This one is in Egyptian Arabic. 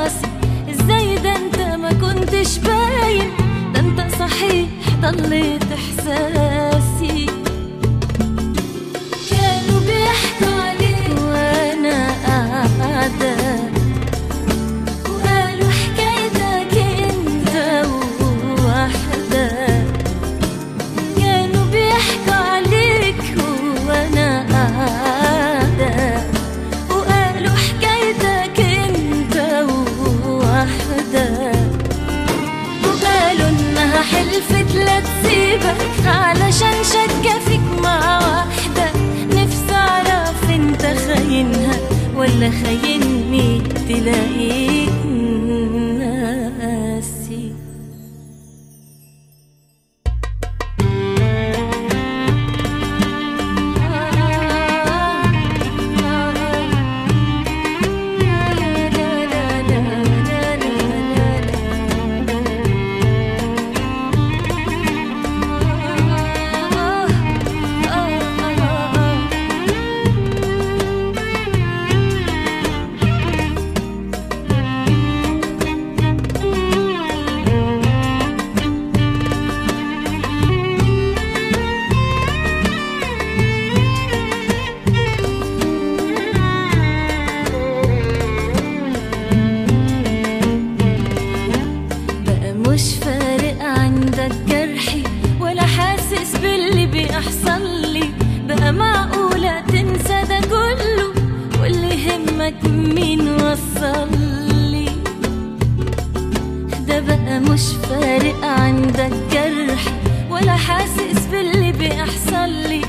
راسي ازاي ده انت ما كنتش باين ده انت صحيح ضليت احساسي كانوا بيحكوا عليك وانا قاعده وقالوا حكايتك انت ووحدك كانوا بيحكوا عليك وانا قاعدة وقالوا حكايتك انت ووحدك وقالوا انها حلفت لا تسيبك علشان شكة فيك مع واحدة نفسي اعرف انت خاينها ولا خايني تلاقيك ناسي بقى مش فارق عندك جرحي ولا حاسس باللي بيحصل لي بقى معقولة تنسى ده كله واللي يهمك مين وصل لي ده بقى مش فارق عندك جرحي ولا حاسس باللي بيحصل لي